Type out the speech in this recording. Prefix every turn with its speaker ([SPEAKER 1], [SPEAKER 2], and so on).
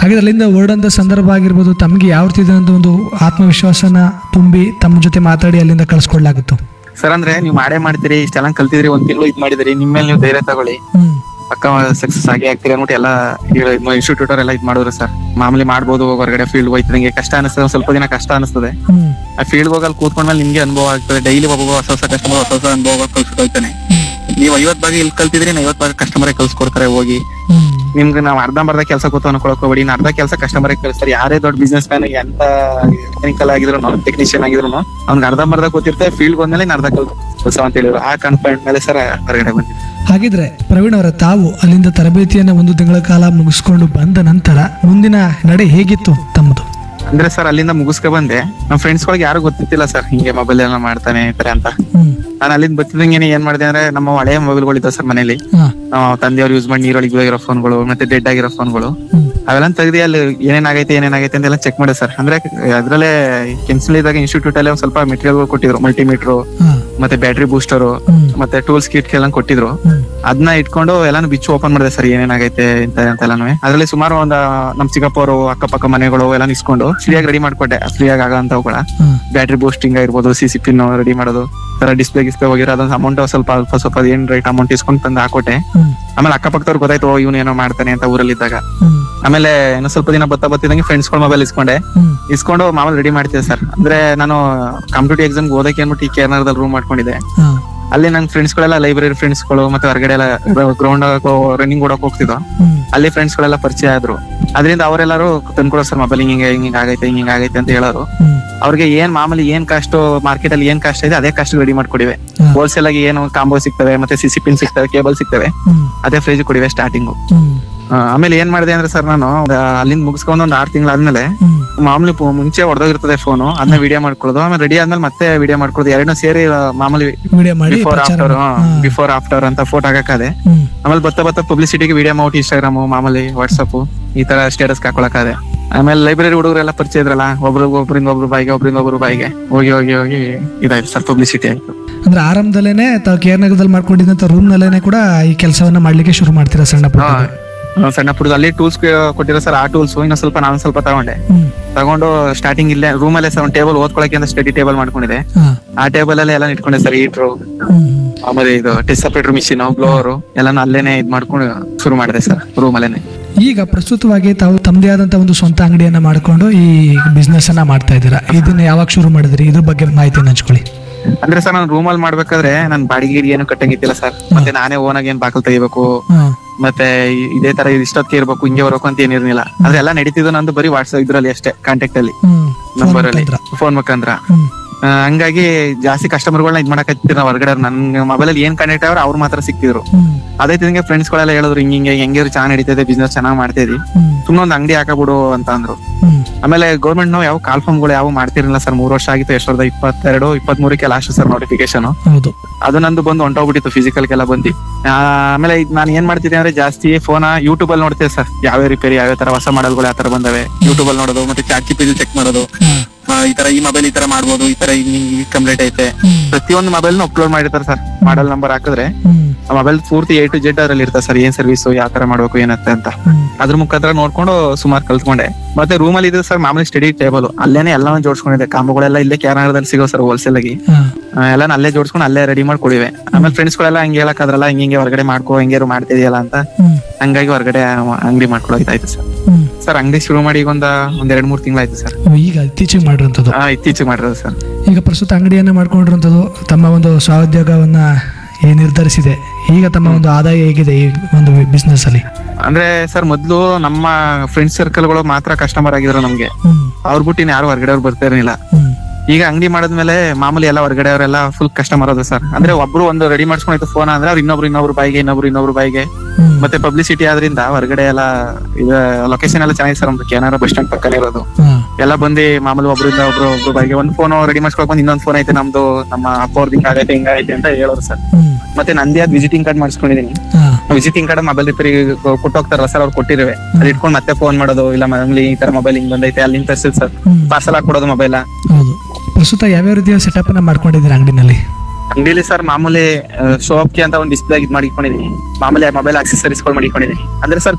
[SPEAKER 1] ಹಾಗೆ ಅಲ್ಲಿಂದ ಹೊರಡಂತ ಸಂದರ್ಭ ಆಗಿರ್ಬೋದು ತಮಗೆ ಯಾವ ರೀತಿ ಇದಂತ ಒಂದು ಆತ್ಮವಿಶ್ವಾಸನ ತುಂಬಿ ತಮ್ಮ ಜೊತೆ ಮಾತಾಡಿ ಅಲ್ಲಿಂದ ಕಳಿಸ್ಕೊಡ್ಲಾಗಿತ್ತು
[SPEAKER 2] ಸರ್ ಅಂದ್ರೆ ನೀವು ಮಾಡೇ ಮಾಡ್ತೀರಿ ಇಷ್ಟೆಲ್ಲ ಕಲ್ತಿದ್ರಿ ಒಂದ್ ತಿಂಗಳು ಇದ್ ಮಾಡಿದ್ರಿ ನಿಮ್ಮ ಮೇಲೆ ನೀವು ಧೈರ್ಯ ತಗೊಳ್ಳಿ
[SPEAKER 1] ಹ್ಮ್
[SPEAKER 2] ಪಕ್ಕ ಸಕ್ಸಸ್ ಆಗಿ ಆಗ್ತೀರಿ ಅಂದ್ಬಿಟ್ಟು ಎಲ್ಲ ಇನ್ಸ್ಟಿಟ್ಯೂಟ್ ಎಲ್ಲ ಇದ್ ಮಾಡಿದ್ರು ಸರ್ ಮಾಮೂಲಿ ಮಾಡ್ಬೋದು ಹೊರಗಡೆ ಫೀಲ್ಡ್ ಹೋಯ್ತದಂಗೆ ಕಷ್ಟ ಅನಿಸ್ತದೆ ಒಂದ್ ಸ್ವಲ್ಪ ದಿನ ಕಷ್ಟ ಅನಿಸ್ತದೆ
[SPEAKER 1] ಹ್ಮ್
[SPEAKER 2] ಆ ಫೀಲ್ಡ್ ಹೋಗಲ್ಲಿ ಕೂತ್ಕೊಂಡ್ಮೇಲೆ ನಿಮ್ಗೆ ಅನುಭವ ಆಗ್ತದೆ ಡೈಲಿ ಒಬ್ಬ ಹೊಸ ಹೊಸ ಕಸ್ಟಮರ್ ಹೊಸ ಹೊಸ ಅನುಭವ ಕಲ್ಸ್ಕೊಳ್ತಾನೆ ಹೋಗ್ತಾನೆ ನೀವು ಐವತ್ ಭಾಗ ಇಲ್ಲಿ ಕಲ್ತಿದ್ರಿ ನಾ ಐವತ್ ಭಾಗ ಕಸ್ಟಮರ್ ಕಲ್ಸ್ಕೊಡ್ತಾರೆ ಹೋಗಿ
[SPEAKER 1] ಹ್ಮ್
[SPEAKER 2] ನಿಮ್ಗೆ ನಾವ್ ಅರ್ಧಂಬರ್ಧ ಕೆಲಸ ಕೂತು ಅನ್ಕೊಳಕ್ ಹೋಗ್ಬೇಡಿ ಇನ್ನು ಅರ್ಧ ಕೆಲಸ ಕಸ್ಟಮರ್ ಕಳಿಸ್ತಾರೆ ಯಾರೇ ದೊಡ್ಡ ಬಿಸ್ನೆಸ್ ಮ್ಯಾನ್ ಎಂತ ಟೆಕ್ನಿಕಲ್ ಆಗಿದ್ರು ಟೆಕ್ನಿಷಿಯನ್ ಆಗಿದ್ರು ಅವ್ನಿಗೆ ಅರ್ಧಂಬರ್ಧ ಕೂತಿರ್ತಾರೆ ಫೀಲ್ಡ್ ಬಂದ್ಮೇಲೆ ಇನ್ನು ಅರ್ಧ ಕೆಲಸ ಅಂತ ಹೇಳಿದ್ರು ಆ ಕಾನ್ಫಿಡೆಂಟ್ ಮೇಲೆ ಸರ್ ಹೊರಗಡೆ ಬಂದಿದೆ
[SPEAKER 1] ಹಾಗಿದ್ರೆ ಪ್ರವೀಣ್ ಅವರ ತಾವು ಅಲ್ಲಿಂದ ತರಬೇತಿಯನ್ನ ಒಂದು ತಿಂಗಳ ಕಾಲ ಮುಗಿಸ್ಕೊಂಡು ಬಂದ ನಂತರ ಮುಂದಿನ ನಡೆ ಹೇಗಿತ್ತು ತಮ್ಮದು
[SPEAKER 2] ಅಂದ್ರೆ ಸರ್ ಅಲ್ಲಿಂದ ಮುಗಿಸ್ಕೊ ಬಂದೆ ನಮ್ಮ ಫ್ರೆಂಡ್ಸ್ ಗಳಿಗೆ ಯಾರು ಗೊತ್ತಿತ್ತಿಲ್ಲ ಸರ್ ಹಿಂಗೆ ಮೊಬೈಲ್ ಎಲ್ಲ ಮಾಡ್ತಾನೆ ಈ ತರ ಅಂತ
[SPEAKER 1] ಹ್ಮ್
[SPEAKER 2] ನಾನು ಅಲ್ಲಿಂದ ಬತ್ತಿದಂಗೆ ಏನ್ ಮಾಡಿದೆ ಅಂದ್ರೆ ನಮ್ಮ ಹಳೆಯ ಮೊಬೈಲ್ಗಳು ಇದ್ದಾವೆ ಸರ್ ಮನೇಲಿ
[SPEAKER 1] ಹಾ
[SPEAKER 2] ನಮ್ಮ ತಂದೆಯವ್ರು ಯೂಸ್ ಮಾಡಿ ನೀರೊಳಗೆ ಹೋಗಿರೋ ಫೋನ್ಗಳು ಮತ್ತೆ ಡೆಡ್ ಆಗಿರೋ ಫೋನ್ಗಳು
[SPEAKER 1] ಹ್ಮ್
[SPEAKER 2] ಅವೆಲ್ಲ ತೆಗ್ದು ಅಲ್ಲಿ ಏನೇನಾಗೈತೆ ಏನೇನಾಗೈತೆ ಅಂತೆಲ್ಲ ಚೆಕ್ ಮಾಡಿ ಸರ್ ಅಂದ್ರೆ ಅದ್ರಲ್ಲೇ ಕೆನ್ಸಲ್ ಇದ್ದಾಗ ಇನ್ಸ್ಟಿಟ್ಯೂಟ್ ಅಲ್ಲಿ ಒಂದ್ ಸ್ವಲ್ಪ ಮೆಟೀರಿಯಲ್ ಕೊಟ್ಟಿದ್ರು ಮಲ್ಟಿಮೀಟರ್
[SPEAKER 1] ಹಾ
[SPEAKER 2] ಮತ್ತೆ ಬ್ಯಾಟ್ರಿ ಬೂಸ್ಟರ್
[SPEAKER 1] ಹ್ಮ್
[SPEAKER 2] ಮತ್ತೆ ಟೂಲ್ಸ್ ಕಿಟ್ ಎಲ್ಲ ಕೊಟ್ಟಿದ್ರು
[SPEAKER 1] ಹ್ಮ್
[SPEAKER 2] ಅದನ್ನ ಇಟ್ಕೊಂಡು ಎಲ್ಲಾನು ಬಿಚ್ಚು ಓಪನ್ ಮಾಡಿದೆ ಸರ್ ಏನೇನಾಗೈತೆ ಅಂತ ಅಂತೆಲ್ಲಾನು ಅದ್ರಲ್ಲಿ ಸುಮಾರು ಒಂದ್ ನಮ್ ಚಿಕ್ಕಪ್ಪವರು ಅಕ್ಕಪಕ್ಕ ಮನೆಗಳು ಎಲ್ಲ ಇಸ್ಕೊಂಡು ಫ್ರೀಯಾಗಿ ರೆಡಿ ಮಾಡ್ಕೊಟ್ಟೆ ಫ್ರೀಯಾಗಿ ಆಗಂತವುಗಳ
[SPEAKER 1] ಹಾ
[SPEAKER 2] ಬ್ಯಾಟ್ರಿ ಬೂಸ್ಟಿಂಗ್ ಆಗಿರ್ಬೋದು ಸಿ ಸಿ ಪಿನ್ ರೆಡಿ ಮಾಡೋದು ತರ ಡಿಸ್ಪ್ಲೇ ಗಿಸ್ಪ್ಲೇ ಹೋಗಿರೋ ಅದೊಂದು ಅಮೌಂಟ್ ಸ್ವಲ್ಪ ಅಲ್ಪ ಸ್ವಲ್ಪ ಏನ್ ರೈಟ್ ಅಮೌಂಟ್ ಇಸ್ಕೊಂಡು ತಂದು ಹಾಕೊಟ್ಟೆ
[SPEAKER 1] ಹ್ಮ್
[SPEAKER 2] ಆಮೇಲೆ ಅಕ್ಕಪಕ್ಕದವ್ರು ಗೊತ್ತಾಯ್ತು ಇವನು ಏನೋ ಮಾಡ್ತಾನೆ ಅಂತ ಊರಲ್ಲಿ ಇದ್ದಾಗ
[SPEAKER 1] ಹ್ಮ್
[SPEAKER 2] ಆಮೇಲೆ ಇನ್ನೂ ಸ್ವಲ್ಪ ದಿನ ಬತ್ತಾ ಬತ್ತಿದಂಗೆ ಫ್ರೆಂಡ್ಸ್ ಗಳ ಮೊಬೈಲ್ ಇಸ್ಕೊಂಡೆ
[SPEAKER 1] ಹ್ಮ್
[SPEAKER 2] ಇಸ್ಕೊಂಡು ಮಾಮೂಲಿ ರೆಡಿ ಮಾಡ್ತಿದ್ದೆ ಸರ್ ಅಂದ್ರೆ ನಾನು ಕಾಂಪಿಟೇಟಿವ್ ಎಕ್ಸಾಮ್ ಓದಕ್ಕೆ ಅಂದ್ಬಿಟ್ಟು ಈ ಕೇರ್ನರ್ದಲ್ಲಿ ರೂಮ್ ಮಾಡ್ಕೊಂಡಿದ್ದೆ
[SPEAKER 1] ಹಾ
[SPEAKER 2] ಅಲ್ಲಿ ನನ್ ಫ್ರೆಂಡ್ಸ್ ಗಳೆಲ್ಲ ಲೈಬ್ರರಿ ಫ್ರೆಂಡ್ಸ್ ಗಳು ಮತ್ತೆ ಹೊರಗಡೆ ಎಲ್ಲ ಗ್ರೌಂಡ್ ರನ್ನಿಂಗ್ ಓಡಕ್ ಹೋಗ್ತಿದ್ವು
[SPEAKER 1] ಹ್ಮ್
[SPEAKER 2] ಅಲ್ಲಿ ಫ್ರೆಂಡ್ಸ್ ಗಳೆಲ್ಲ ಪರಿಚಯ ಆದ್ರು ಅದರಿಂದ ಅವರೆಲ್ಲರೂ ತಂದ್ಕೊಡೋ ಸರ್ ಮೊಬೈಲ್ ಹಿಂಗೆ ಹಿಂಗೆ ಆಗೈತೆ ಹಿಂಗೆ ಆಗೈತೆ ಅಂತ ಹೇಳೋರು
[SPEAKER 1] ಹ್ಮ್
[SPEAKER 2] ಅವ್ರಿಗೆ ಏನ್ ಮಾಮೂಲಿ ಏನ್ ಕಾಸ್ಟ್ ಮಾರ್ಕೆಟ್ ಅಲ್ಲಿ ಏನ್ ಕಾಸ್ಟ್ ಇದೆ ಅದೇ ಕಾಸ್ಟ್ ರೆಡಿ ಮಾಡ್ಕೊಡಿವೆ
[SPEAKER 1] ಹಾ.
[SPEAKER 2] ಹೋಲ್ಸೇಲ್ ಆಗಿ ಏನು ಕಾಂಬೋ ಸಿಗ್ತವೆ ಮತ್ತೆ ಸಿಸಿ ಪಿನ್ ಸಿಗ್ತವೆ ಕೇಬಲ್ ಸಿಗ್ತವೆ
[SPEAKER 1] ಹ್ಮ್
[SPEAKER 2] ಅದೇ ಪ್ರೈಸ್ ಕೊಡಿವೆ ಸ್ಟಾರ್ಟಿಂಗು
[SPEAKER 1] ಹ್ಮ್
[SPEAKER 2] ಆಮೇಲೆ ಏನ್ ಮಾಡಿದೆ ಅಂದ್ರೆ ಸರ್ ನಾನು ಆ, ಅಲ್ಲಿಂದ ಮುಗಿಸ್ಕೊಂಡು ಒಂದ್ ಆರ್ ತಿಂಗಳಾದ್ಮೇಲೆ
[SPEAKER 1] ಹ್ಮ್
[SPEAKER 2] ಮಾಮೂಲಿ ಪು- ಮುಂಚೆ ಹೊಡೆದೋಗಿರ್ತದೆ ಫೋನು ಅದನ್ನ ವಿಡಿಯೋ ಮಾಡ್ಕೊಳ್ಳೋದು ಆಮೇಲೆ ರೆಡಿ ಆದ್ಮೇಲೆ ಮತ್ತೆ ವಿಡಿಯೋ ಮಾಡ್ಕೊಳ್ಳೋದು ಎರಡನ್ನೂ ಸೇರಿ ಆ, ಮಾಮೂಲಿ
[SPEAKER 1] ವಿಡಿಯೋ ಮಾಡಿ
[SPEAKER 2] ಬಿಫೋರ್
[SPEAKER 1] ಪ್ರಚಾರ
[SPEAKER 2] ಆಫ್ಟರ್
[SPEAKER 1] ಮಾಡಿ. ಹಾ.
[SPEAKER 2] ಬಿಫೋರ್ ಆಫ್ಟರ್ ಅಂತ ಫೋಟೋ ಹಾಕದೆ
[SPEAKER 1] ಹ್ಮ್
[SPEAKER 2] ಆಮೇಲೆ ಬತ್ತ ಬತ್ತ ಪಬ್ಲಿಸಿಟಿಗೆ ವಿಡಿಯೋ ಮಾಡ್ಬಿಟ್ಟು ಇನ್ಸ್ಟಾಗ್ರಾಮ್ ಮಾಮೂಲಿ ವಾಟ್ಸಪ್ ಈ ತರ ಸ್ಟೇಟಸ್ ಹಾಕೊಳಕಾದೆ ಆಮೇಲೆ ಲೈಬ್ರರಿ ಹುಡುಗರೆಲ್ಲ ಪರಿಚಯ ಇದ್ರಲ್ಲ ಒಬ್ರು ಒಬ್ರಿಂದ ಒಬ್ರು ಬಾಯಿಗೆ ಒಬ್ರಿಂದ ಒಬ್ರು ಬಾಯಿಗೆ ಹೋಗಿ ಹೋಗಿ ಹೋಗಿ ಇದಾಯ್ತು ಸರ್ ಪಬ್ಲಿಸಿಟಿ ಆಯ್ತು
[SPEAKER 1] ಅಂದ್ರೆ ಆರಂಭದಲ್ಲೇನೆ ತಾವು ಕೇರ್ ನಗರದಲ್ಲಿ ಮಾಡ್ಕೊಂಡಿದ್ದಂತ ರೂಮ್ ನಲ್ಲೇನೆ ಕೂಡ ಈ ಕೆಲಸವನ್ನ ಮಾಡ್ಲಿಕ್ಕೆ ಶುರು ಮಾಡ್ತೀರಾ ಸಣ್ಣ ಪುಟ್ಟ
[SPEAKER 2] ಹಾ. ಆ, ಸಣ್ಣ ಪುಟ್ಟದ ಅಲ್ಲಿ ಟೂಲ್ಸ್ ಕೊಟ್ಟಿರೋ ಸರ್ ಆ ಟೂಲ್ಸ್ ಇನ್ನೂ ಸ್ವಲ್ಪ ನಾನು ಸ್ವಲ್ಪ ತಗೊಂಡೆ
[SPEAKER 1] ಹ್ಮ್
[SPEAKER 2] ತಗೊಂಡು ಸ್ಟಾರ್ಟಿಂಗ್ ಇಲ್ಲೇ ರೂಮ್ ಅಲ್ಲೇ ಸರ್ ಒಂದು ಟೇಬಲ್ ಓದ್ಕೊಳಕ್ಕೆ ಅಂತ ಸ್ಟಡಿ ಟೇಬಲ್ ಮಾಡ್ಕೊಂಡಿದೆ
[SPEAKER 1] ಹಾ
[SPEAKER 2] ಆ ಟೇಬಲ್ ಅಲ್ಲಿ ಎಲ್ಲ ಇಟ್ಕೊಂಡೆ ಸರ್ ಹೀಟ್ರು
[SPEAKER 1] ಹ್ಮ್
[SPEAKER 2] ಆಮೇಲೆ ಇದು ಟೆಸ್ಟ್ ಸಪ್ರೇಟರ್ ಮಿಷಿನ್ ಬ್ಲೋವರ್ ಎಲ್ಲಾನು ಅಲ್ಲೇನೆ ಇದ್ ಮಾಡ್ಕೊಂಡು ಶುರು ಮಾಡಿದೆ ಸರ್ ರೂಮ್ ಅಲ್ಲೇನೆ
[SPEAKER 1] ಈಗ ಪ್ರಸ್ತುತವಾಗಿ ತಾವು ತಮ್ಮದೇ ಆದಂತ ಒಂದು ಸ್ವಂತ ಅಂಗಡಿಯನ್ನ ಮಾಡ್ಕೊಂಡು ಈ ಬಿಸ್ನೆಸ್ ಅನ್ನ ಮಾಡ್ತಾ ಇದ್ದೀರಾ ಇದನ್ನ ಯಾವಾಗ ಶುರು ಮಾಡಿದ್ರಿ ಇದ್ರ ಬಗ್ಗೆ ಮಾಹಿತಿಯನ್ನು ಹಂಚ್ಕೊಳ್ಳಿ
[SPEAKER 2] ಅಂದ್ರೆ ಸರ್ ನಾನು ರೂಮ್ ಅಲ್ಲಿ ಮಾಡ್ಬೇಕಾದ್ರೆ ನನ್ ಬಾಡಿಗೆ ಗಿಡಿ ಏನು ಕಟ್ಟಂಗಿತ್ತಿಲ್ಲ ಸರ್ ಮತ್ತೆ ನಾನೇ ಓನ್ ಆಗಿ ಏನ್ ಬಾಕಲ್ ತೆಗಿಬೇಕು
[SPEAKER 1] ಹಾ
[SPEAKER 2] ಮತ್ತೆ ಇ- ಇದೇ ತರ ಇಷ್ಟೊತ್ತಿಗೆ ಇರ್ಬೇಕು ಹಿಂಗೆ ಬರ್ಬೇಕು ಅಂತ ಏನಿರ್ಲಿಲ್ಲ ಆದ್ರೆ ಎಲ್ಲ ನಡೀತಿದ್ದು ನಂದು ಬರೀ ವಾಟ್ಸ್ಆಪ್ ಇದ್ರಲ್ಲಿ ಅಷ್ಟೇ ಕಾಂಟ್ಯಾಕ್ಟ್ ಅಲ್ಲಿ
[SPEAKER 1] ಹ್ಮ್
[SPEAKER 2] ನಂಬರ್ ಅಲ್ಲಿ
[SPEAKER 1] ಮುಖಾಂತರ.
[SPEAKER 2] ಫೋನ್ ಮುಖಾಂತರ
[SPEAKER 1] ಹ್ಮ್
[SPEAKER 2] ಆ, ಹಂಗಾಗಿ ಜಾಸ್ತಿ ಕಸ್ಟಮರ್ಗಳನ್ನ ಇದ್ ಮಾಡಕತ್ತಿದ್ರು ನಾವು ಹೊರಗಡೆ ನನ್ ಮೊಬೈಲ್ ಅಲ್ಲಿ ಏನ್ ಕಾಂಟ್ಯಾಕ್ಟ್ ಅವ್ರು ಅವ್ರು ಮಾತ್ರ ಸಿಕ್ತಿದ್ರು
[SPEAKER 1] ಹ್ಮ್
[SPEAKER 2] ಅದೇ ತಿಂಗೆ ಫ್ರೆಂಡ್ಸ್ ಗಳೆಲ್ಲ ಹೇಳಿದ್ರು ಹಿಂಗೆ ಹಿಂಗೆ ಹೆಂಗಿರು ಚೆನ್ನಾಗ್ ನಡೀತಿದೆ ಬಿಸ್ನೆಸ್ ಚೆನ್ನಾಗ್ ಮಾಡ್ತಿದ್ವಿ
[SPEAKER 1] ಹ್ಮ್
[SPEAKER 2] ಸುಮ್ನೆ ಒಂದ್ ಅಂಗಡಿ ಹಾಕಬಿಡು ಅಂತ ಅಂದ್ರು
[SPEAKER 1] ಹ್ಮ್
[SPEAKER 2] ಆಮೇಲೆ ಗೌರ್ಮೆಂಟ್ ನಾವು ಯಾವ ಕಾಲ್ ಗಳು ಯಾವ ಮಾಡ್ತಿರಲಿಲ್ಲ ಸರ್ ಮೂರ್ ವರ್ಷ ಆಗಿತ್ತು ಎರಡ್ ಸಾವಿರದ ಇಪ್ಪತ್ತೆರಡು ಇಪ್ಪತ್ತ್ ಮೂರಕ್ಕೆ ಲಾಸ್ಟ್ ಸರ್ ನೋಟಿಫಿಕೇಶನ್
[SPEAKER 1] ಹೌದು
[SPEAKER 2] ಅದು ನಂದು ಬಂದು ಹೊಂಟೋಗ್ಬಿಟ್ಟಿತ್ತು ಫಿಸಿಕಲ್ಗೆಲ್ಲ ಬಂದು ಆ, ಆಮೇಲೆ ಇದ್ ನಾನು ಏನ್ ಮಾಡ್ತಿದ್ದೆ ಅಂದ್ರೆ ಜಾಸ್ತಿ ಫೋನ್ ಯೂಟ್ಯೂಬ್ ಅಲ್ಲಿ ನೋಡ್ತೇವೆ ಸರ್ ಯಾವ ರಿಪೇರಿ ಯಾವ ತರ ಹೊಸ ಮಾಡಲ್ಗಳು ಯಾವ ತರ ಬಂದವೆ ಯೂಟ್ಯೂಬ್ ಅಲ್ಲಿ ನೋಡೋದು ಮತ್ತೆ ಚಾಟ್ ಜಿಪಿಲಿ ಚೆಕ್ ಮಾಡೋದು
[SPEAKER 1] ಹಾ
[SPEAKER 2] ಆ, ಈ ತರ ಈ ಮೊಬೈಲ್ ಈ ತರ ಮಾಡ್ಬೋದು ಈ ತರ ಕಂಪ್ಲೀಟ್ ಐತೆ
[SPEAKER 1] ಹ್ಮ್
[SPEAKER 2] ಪ್ರತಿಯೊಂದು ಮೊಬೈಲ್ ಅಪ್ಲೋಡ್ ಮಾಡಿರ್ತಾರೆ ಸರ್ ಮಾಡಲ್ ನಂಬರ್ ಹಾಕಿದ್ರೆ
[SPEAKER 1] ಹ್ಮ್
[SPEAKER 2] ಆ ಮೊಬೈಲ್ ಪೂರ್ತಿ ಎ ಟು ಜೆಡ್ ಅದ್ರಲ್ಲಿ ಇರ್ತದೆ ಸರ್ ಏನ್ ಸರ್ವಿಸ್ ಯಾವ ತರ ಮಾಡ್ಬೇಕು ಏನತ್ತೆ ಅಂತ
[SPEAKER 1] ಹ್ಮ್
[SPEAKER 2] ಅದ್ರ ಮುಖಾಂತರ ನೋಡ್ಕೊಂಡು ಸುಮಾರು ಕಲ್ತ್ಕೊಂಡೆ ಮತ್ತೆ ರೂಮ್ ಅಲ್ಲಿ ಇದೆ ಸರ್ ಮಾಮೂಲಿ ಸ್ಟಡಿ ಟೇಬಲ್ ಅಲ್ಲೇನೆ ಎಲ್ಲಾನು ಜೋಡಿಸ್ಕೊಂಡಿದೆ ಕಾಂಬೋಗಳೆಲ್ಲ ಇಲ್ಲೇ ಕ್ಯಾನಡದಲ್ಲಿ ಸಿಗೋ ಸರ್ ಹೋಲ್ಸೇಲ್ ಆಗಿ
[SPEAKER 1] ಹಾ
[SPEAKER 2] ಆ, ಎಲ್ಲಾನು ಅಲ್ಲೇ ಜೋಡಿಸ್ಕೊಂಡು ಅಲ್ಲೇ ರೆಡಿ ಮಾಡಿ ಕೊಡಿವೆ ಆಮೇಲೆ ಫ್ರೆಂಡ್ಸ್ ಗಳೆಲ್ಲ ಹಂಗೆ ಹೇಳಕ್ಕಾದ್ರಲ್ಲ ಹಿಂಗೆ ಹಿಂಗೆ ಹೊರಗಡೆ ಮಾಡ್ಕೋ ಹಿಂಗೇರು ಮಾಡ್ತಿದ್ಯಲ್ಲ ಅಂತ
[SPEAKER 1] ಹ್ಮ್
[SPEAKER 2] ಹಂಗಾಗಿ ಹೊರಗಡೆ ಅಂಗಡಿ ಮಾಡ್ಕೊಳೋದಾಯ್ತು ಸರ್
[SPEAKER 1] ಹ್ಮ್
[SPEAKER 2] ಸರ್ ಅಂಗಡಿ ಶುರು ಮಾಡಿ ಈಗ ಒಂದ ಒಂದ್ ಎರಡ್ ಮೂರ್ ತಿಂಗಳಾಯ್ತು ಸರ್
[SPEAKER 1] ಓ, ಈಗ ಇತ್ತೀಚೆಗೆ ಮಾಡಿರೋಂಥದ್ದು
[SPEAKER 2] ಆ, ಇತ್ತೀಚೆಗೆ ಮಾಡಿರೋದು ಸರ್
[SPEAKER 1] ಈಗ ಪ್ರಸ್ತುತ ಅಂಗಡಿಯನ್ನ ಮಾಡ್ಕೊಂಡಿರುವಂಥದ್ದು ತಮ್ಮ ಒಂದು ಸ್ವಾಉದ್ಯೋಗವನ್ನ ಏ ನಿರ್ಧರಿಸಿದೆ ಈಗ ತಮ್ಮ ಒಂದು ಆದಾಯ ಹೇಗಿದೆ ಈ ಒಂದು ಬಿಸ್ನೆಸ್ ಅಲ್ಲಿ
[SPEAKER 2] ಅಂದ್ರೆ ಸರ್ ಮೊದ್ಲು ನಮ್ಮ ಫ್ರೆಂಡ್ಸ್ ಸರ್ಕಲ್ಗಳು ಮಾತ್ರ ಕಸ್ಟಮರ್ ಆಗಿದ್ರು ನಮ್ಗೆ
[SPEAKER 1] ಹ್ಮ್
[SPEAKER 2] ಅವ್ರ ಬಿಟ್ಟು ಇನ್ ಯಾರು ಹೊರಗಡೆ ಅವ್ರು ಬರ್ತಾ ಇರಲಿಲ್ಲ
[SPEAKER 1] ಹ್ಮ್
[SPEAKER 2] ಈಗ ಅಂಗಡಿ ಮಾಡಿದ್ಮೇಲೆ ಮಾಮೂಲಿ ಎಲ್ಲ ಹೊರಗಡೆ ಅವರೆಲ್ಲ ಫುಲ್ ಕಸ್ಟಮರ್ ಅದು ಸರ್ ಅಂದ್ರೆ ಒಬ್ರು ಒಂದು ರೆಡಿ ಮಾಡ್ಸ್ಕೊಂಡಿತ್ತು ಫೋನ್ ಅಂದ್ರೆ ಅವ್ರು ಇನ್ನೊಬ್ರು ಇನ್ನೊಬ್ರು ಬಾಯಿಗೆ ಇನ್ನೊಬ್ರು ಇನ್ನೊಬ್ರು ಬಾಯಿಗೆ
[SPEAKER 1] ಹ್ಮ್
[SPEAKER 2] ಮತ್ತೆ ಪಬ್ಲಿಸಿಟಿ ಆದ್ರಿಂದ ಹೊರಗಡೆ ಎಲ್ಲ ಇದು ಲೊಕೇಶನ್ ಎಲ್ಲ ಚೆನ್ನಾಗಿದೆ ಸರ್ ನಮ್ದು ಕೆನರಾ ಬಸ್ ಸ್ಟ್ಯಾಂಡ್ ಪಕ್ಕನೇ ಇರೋದು
[SPEAKER 1] ಹಾ
[SPEAKER 2] ಎಲ್ಲ ಬಂದು ಮಾಮೂಲಿ ಒಬ್ರಿಂದ ಒಬ್ರು ಒಬ್ರು ಬಾಯಿಗೆ ಒಂದು ಫೋನ್ ರೆಡಿ ಮಾಡ್ಸ್ಕೊಳಕ್ ಬಂದು ಇನ್ನೊಂದು ಫೋನ್ ಐತೆ ನಮ್ದು ನಮ್ಮ ಅಪ್ಪ ಅವ್ರದ್ದು ಹಿಂಗಾಗೈತೆ ಹಿಂಗಾಗೈತೆ ಅಂತ ಹೇಳೋರು ಸರ್
[SPEAKER 1] ಹ್ಮ್
[SPEAKER 2] ಮತ್ತೆ ನಂದೇ ಆದ್ ವಿಸಿಟಿಂಗ್ ಕಾರ್ಡ್ ಮಾಡಿಸ್ಕೊಂಡಿದೀನಿ
[SPEAKER 1] ಹಾ
[SPEAKER 2] ವಿಸಿಟಿಂಗ್ ಕಾರ್ಡ್ ಮೊಬೈಲ್ ರಿಪೇರಿ ಕೊಟ್ಟು ಹೋಗ್ತಾರಲ್ಲ ಸರ್ ಅವ್ರು ಕೊಟ್ಟಿರುವೆ ಅದ್ ಇಟ್ಕೊಂಡು ಮತ್ತೆ ಫೋನ್ ಮಾಡೋದು ಇಲ್ಲ ಮಾಮೂಲಿ ಈ ತರ ಮೊಬೈಲ್ ಹಿಂಗ್ ಬಂದೈತೆ ಅಲ್ಲಿಂದ ತರಿಸಿದ್ ಸರ್
[SPEAKER 1] ಹ್ಮ್
[SPEAKER 2] ಪಾರ್ಸಲ್ ಹಾಕೊಡೋದು ಮೊಬೈಲ್
[SPEAKER 1] ಹೌದು ಪ್ರಸ್ತುತ ಯಾವ್ಯಾವ ರೀತಿಯ ಸೆಟಪ್ ಅನ್ನ ಮಾಡ್ಕೊಂಡಿದ್ದೀರಾ ಅಂಗಡಿನಲ್ಲಿ
[SPEAKER 2] ಅಂಗಡಿಲಿ ಸರ್ ಮಾಮೂಲಿ ಶೋಪ್ಗೆ ಅಂತ ಒಂದು ಡಿಸ್ಪ್ಲೇ ಇದ್ ಮಾಡಿಕೊಂಡಿದೀನಿ ಮಾಮೂಲಿ ಮೊಬೈಲ್ ಆಕ್ಸೆಸರೀಸ್ ಗಳು ಮಾಡಿಕೊಂಡಿದೀನಿ ಅಂದ್ರೆ ಸರ್